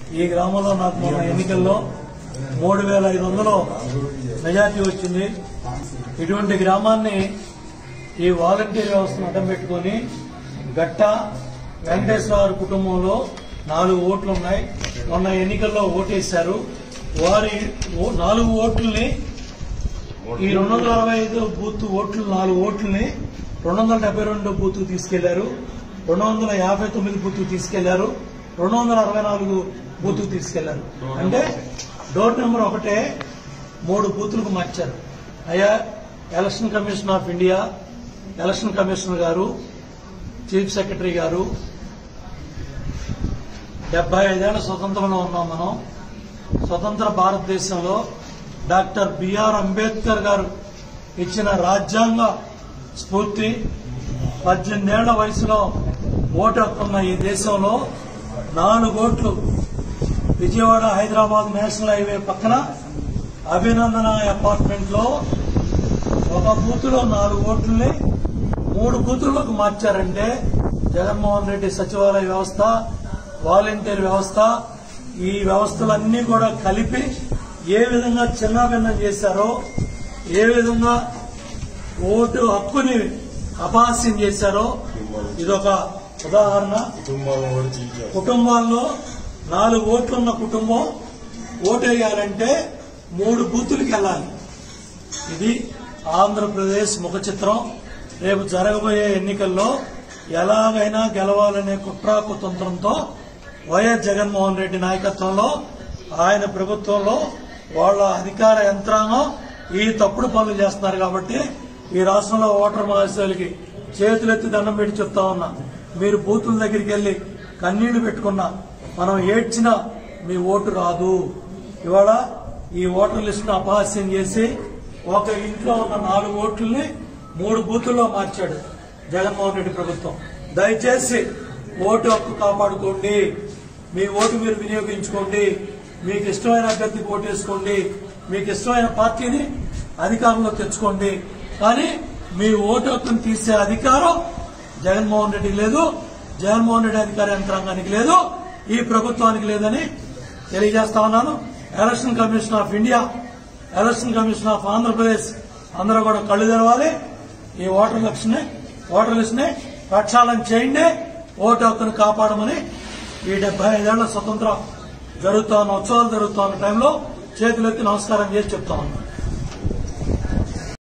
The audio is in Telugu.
ఈ గ్రామంలో నాకు మొన్న ఎన్నికల్లో మూడు వేల ఐదు వందలు మెజార్టీ వచ్చింది ఇటువంటి గ్రామాన్ని ఈ వాలంటీర్ వ్యవస్థను అడ్డం పెట్టుకొని గట్ట వెంకటేశ్వర గారి కుటుంబంలో నాలుగు ఓట్లు ఉన్నాయి మొన్న ఎన్నికల్లో ఓటేశారు వారి ఓ- నాలుగు ఓట్లని ఈ రెండు వందల అరవై ఐదు బూత్ ఓట్లు నాలుగు ఓట్లని రెండు వందల డెబ్బై రెండు బూత్ తీసుకెళ్లారు రెండు వందల యాభై తొమ్మిది బూత్ తీసుకెళ్లారు రెండు వందల అరవై నాలుగు బూత్ తీసుకెళ్లారు అంటే డోర్ నెంబర్ ఒకటే మూడు బూతులకు మార్చారు అయ్యా election commission of India election commissioner గారు చీఫ్ సెక్రటరీ గారు డెబ్బై ఐదేళ్ల స్వతంత్రంలో ఉన్నాం మనం స్వతంత్ర భారతదేశంలో డాక్టర్ బిఆర్ అంబేద్కర్ గారు ఇచ్చిన రాజ్యాంగ స్ఫూర్తి పద్దెనిమిదేళ్ల వయసులో ఓటు హక్కున్న ఈ దేశంలో నాలుగు ఓట్లు విజయవాడ హైదరాబాద్ నేషనల్ హైవే పక్కన అభినందన అపార్ట్మెంట్ లో ఒక బూత్ లో నాలుగు ఓట్లని మూడు బూతులకు మార్చారంటే జగన్మోహన్ రెడ్డి సచివాలయ వ్యవస్థ వాలంటీర్ వ్యవస్థ ఈ వ్యవస్థలన్నీ కూడా కలిపి ఏ విధంగా చిన్నాభిన్నం చేశారో ఏ విధంగా ఓటు హక్కుని అపహాస్యం చేశారో ఇదొక ఉదాహరణ కుటుంబాలను కూడా చీల్చారు కుటుంబాల్లో నాలుగు ఓట్లున్న కుటుంబం ఓటేయాలంటే మూడు బూతులకు వెళ్ళాలి ఇది ఆంధ్రప్రదేశ్ ముఖ చిత్రం రేపు జరగబోయే ఎన్నికల్లో ఎలాగైనా గెలవాలనే కుట్రా కుతంత్రంతో వైఎస్ జగన్మోహన్ రెడ్డి నాయకత్వంలో ఆయన ప్రభుత్వంలో వాళ్ళ అధికార యంత్రాంగం ఈ తప్పుడు పనులు చేస్తున్నారు కాబట్టి ఈ రాష్ట్రంలో ఓటర్ మహాశయులకి చేతులెత్తి దండం పెట్టి చెప్తా ఉన్నా మీరు బూతుల దగ్గరికి వెళ్లి కన్నీళ్లు పెట్టుకున్నా మనం ఏడ్చినా మీ ఓటు రాదు ఇవాళ ఈ ఓటర్ లిస్టును అపహాస్యం చేసి ఒక ఇంట్లో ఉన్న నాలుగు ఓట్లని మూడు బూతుల్లో మార్చాడు జగన్మోహన్ రెడ్డి ప్రభుత్వం దయచేసి ఓటు హక్కు కాపాడుకోండి మీ ఓటు మీరు వినియోగించుకోండి మీకు ఇష్టమైన అభ్యర్థికి ఓటేసుకోండి మీకు ఇష్టమైన పార్టీని అధికారంలో తెచ్చుకోండి కానీ మీ ఓటు హక్కును తీసే అధికారం జగన్మోహన్ రెడ్డికి లేదు జగన్మోహన్ రెడ్డి అధికార యంత్రాంగానికి లేదు ఈ ప్రభుత్వానికి లేదని తెలియజేస్తా ఉన్నాను election commission of India election commission of Andhra Pradesh అందరూ కూడా కళ్ళు తెరవాలి ఈ ఓటర్ లిస్ట్ని ఓటర్ లిస్ట్ని ప్రక్షాళన చేయండి ఓటు హక్కును కాపాడమని ఈ డెబ్బై ఐదేళ్ల స్వతంత్ర జరుగుతున్న ఉత్సవాలు జరుగుతున్న టైంలో చేతులెత్తి నమస్కారం చేసి చెప్తా ఉన్నాను